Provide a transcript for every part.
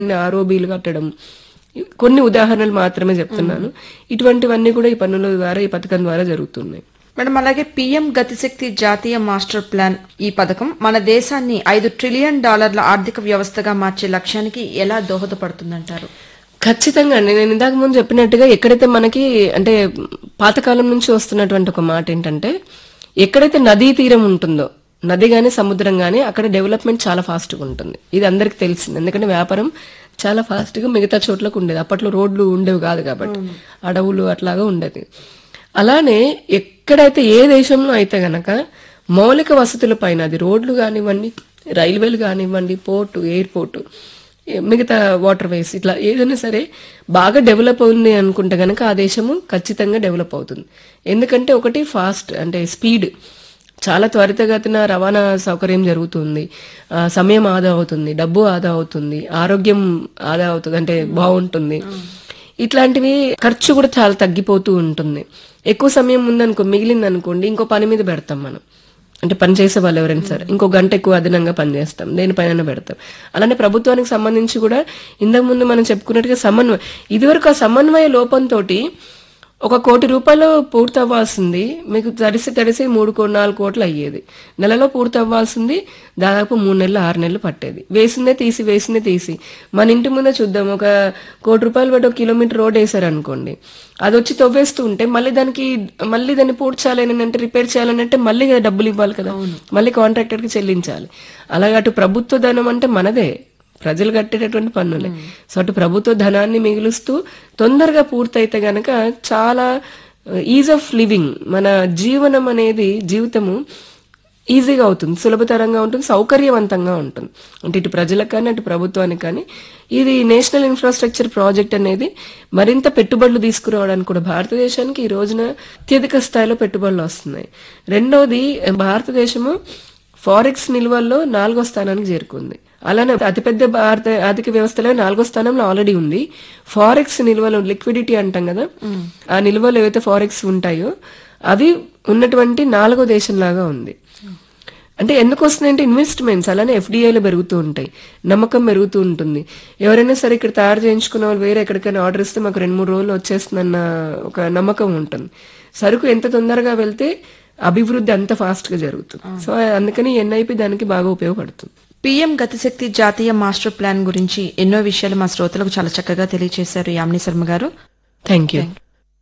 ఆరోబీలు కట్టడం కొన్ని ఉదాహరణలు మాత్రమే చెప్తున్నాను ఇటువంటివన్నీ కూడా ఈ పన్నుల ద్వారా ఈ పథకం ద్వారా జరుగుతున్నాయి మేడం అలాగే పిఎం గతిశక్తి జాతీయ మాస్టర్ ప్లాన్ ఈ పథకం మన దేశాన్ని ఐదు ట్రిలియన్ డాలర్ల ఆర్థిక వ్యవస్థగా మార్చే లక్ష్యానికి ఎలా దోహదపడుతుందంటారు ఖచ్చితంగా అండి నేను ఇందాక ముందు చెప్పినట్టుగా ఎక్కడైతే మనకి అంటే పాతకాలం నుంచి వస్తున్నటువంటి ఒక మాట ఏంటంటే ఎక్కడైతే నదీ తీరం ఉంటుందో నది గాని సముద్రం గాని అక్కడ డెవలప్మెంట్ చాలా ఫాస్ట్ గా ఉంటుంది ఇది అందరికి తెలిసింది ఎందుకంటే వ్యాపారం చాలా ఫాస్ట్ గా మిగతా చోట్లకు ఉండేది అప్పట్లో రోడ్లు ఉండేవి కాదు కాబట్టి అడవులు అట్లాగా ఉండేది అలానే ఎక్కడైతే ఏ దేశంలో అయితే గనక మౌలిక వసతుల పైన అది రోడ్లు కానివ్వండి రైల్వేలు కానివ్వండి పోర్టు ఎయిర్పోర్టు మిగతా వాటర్ వేస్ ఇట్లా ఏదైనా సరే బాగా డెవలప్ అవుతుంది అనుకుంటే గనక ఆ దేశము ఖచ్చితంగా డెవలప్ అవుతుంది ఎందుకంటే ఒకటి ఫాస్ట్ అంటే స్పీడ్ చాలా త్వరితగతిన రవాణా సౌకర్యం జరుగుతుంది ఆ, సమయం ఆదా అవుతుంది డబ్బు ఆదా అవుతుంది ఆరోగ్యం ఆదా అవుతుంది అంటే బాగుంటుంది ఇట్లాంటివి ఖర్చు కూడా చాలా తగ్గిపోతూ ఉంటుంది ఎక్కువ సమయం ఉందనుకో మిగిలింది అనుకోండి ఇంకో పని మీద పెడతాం మనం అంటే పని చేసే వాళ్ళు ఎవరైనా సరే ఇంకో గంట ఎక్కువ అదనంగా పని చేస్తాం దేనిపైన పెడతాం అలానే ప్రభుత్వానికి సంబంధించి కూడా ఇంతకు ముందు మనం చెప్పుకున్నట్టుగా సమన్వయం ఇదివరకు ఆ సమన్వయ లోపంతోటి ఒక కోటి రూపాయలు పూర్తి అవ్వాల్సింది మీకు తడిసి తడిసి మూడు కో నాలుగు కోట్లు అయ్యేది నెలలో పూర్తి అవ్వాల్సింది దాదాపు మూడు నెలలు ఆరు నెలలు పట్టేది వేసిందే తీసి వేసిందే తీసి మన ఇంటి ముందే చూద్దాం ఒక కోటి రూపాయలు పెట్టి ఒక కిలోమీటర్ రోడ్ వేసారు అనుకోండి అది వచ్చి తవ్వేస్తూ ఉంటే మళ్ళీ దానికి మళ్ళీ దాన్ని పూర్తి చేయాలని అంటే రిపేర్ చేయాలని అంటే మళ్ళీ కదా డబ్బులు ఇవ్వాలి కదా మళ్ళీ కాంట్రాక్టర్ కి చెల్లించాలి అలాగే అటు ప్రభుత్వ ధనం అంటే మనదే ప్రజలు కట్టేటటువంటి పన్నులే సో అటు ప్రభుత్వ ధనాన్ని మిగులుస్తూ తొందరగా పూర్తయితే గనక చాలా ఈజ్ ఆఫ్ లివింగ్ మన జీవనం అనేది జీవితము ఈజీగా అవుతుంది సులభతరంగా ఉంటుంది సౌకర్యవంతంగా ఉంటుంది అంటే ఇటు ప్రజలకు కానీ అటు ప్రభుత్వానికి కానీ ఇది నేషనల్ ఇన్ఫ్రాస్ట్రక్చర్ ప్రాజెక్ట్ అనేది మరింత పెట్టుబడులు తీసుకురావడానికి కూడా భారతదేశానికి ఈ రోజున అత్యధిక స్థాయిలో పెట్టుబడులు వస్తున్నాయి రెండోది భారతదేశము ఫారెక్స్ నిల్వల్లో నాలుగో స్థానానికి చేరుకుంది అలానే అతిపెద్ద భారత ఆర్థిక వ్యవస్థలో నాలుగో స్థానంలో ఆల్రెడీ ఉంది ఫారెక్స్ నిల్వలు లిక్విడిటీ అంటాం కదా ఆ నిల్వలు ఏవైతే ఫారెక్స్ ఉంటాయో అవి ఉన్నటువంటి నాలుగో దేశంలాగా ఉంది అంటే ఎందుకు వస్తున్నాయంటే ఇన్వెస్ట్మెంట్స్ అలానే ఎఫ్డిఐలు పెరుగుతూ ఉంటాయి నమ్మకం పెరుగుతూ ఉంటుంది ఎవరైనా సరే ఇక్కడ తయారు చేయించుకున్న వాళ్ళు వేరే ఎక్కడికైనా ఆర్డర్ ఇస్తే మాకు రెండు మూడు రోజులు వచ్చేస్తుందన్న ఒక నమ్మకం ఉంటుంది సరుకు ఎంత తొందరగా వెళ్తే అభివృద్ధి అంత ఫాస్ట్ గా జరుగుతుంది సో అందుకని ఎన్ఐపి దానికి బాగా ఉపయోగపడుతుంది పిఎం గతిశక్తి జాతీయ మాస్టర్ ప్లాన్ గురించి ఎన్నో విషయాలు మా శ్రోతలకు చాలా చక్కగా తెలియజేశారు యామిని శర్మ గారు థ్యాంక్ యూ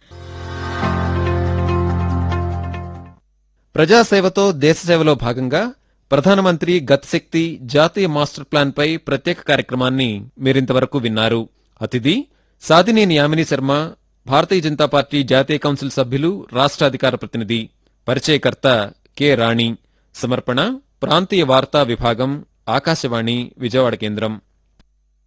ప్రజాసేవతో దేశసేవలో భాగంగా ప్రధానమంత్రి గతిశక్తి జాతీయ మాస్టర్ ప్లాన్ పై ప్రత్యేక కార్యక్రమాన్ని మీరింతవరకు విన్నారు అతిథి సాదినేని యామిని శర్మ భారతీయ జనతా పార్టీ జాతీయ కౌన్సిల్ సభ్యులు రాష్ట్ర అధికార ప్రతినిధి పరిచయకర్త కె రాణి సమర్పణ ప్రాంతీయ వార్తా విభాగం ఆకాశవాణి విజయవాడ కేంద్రం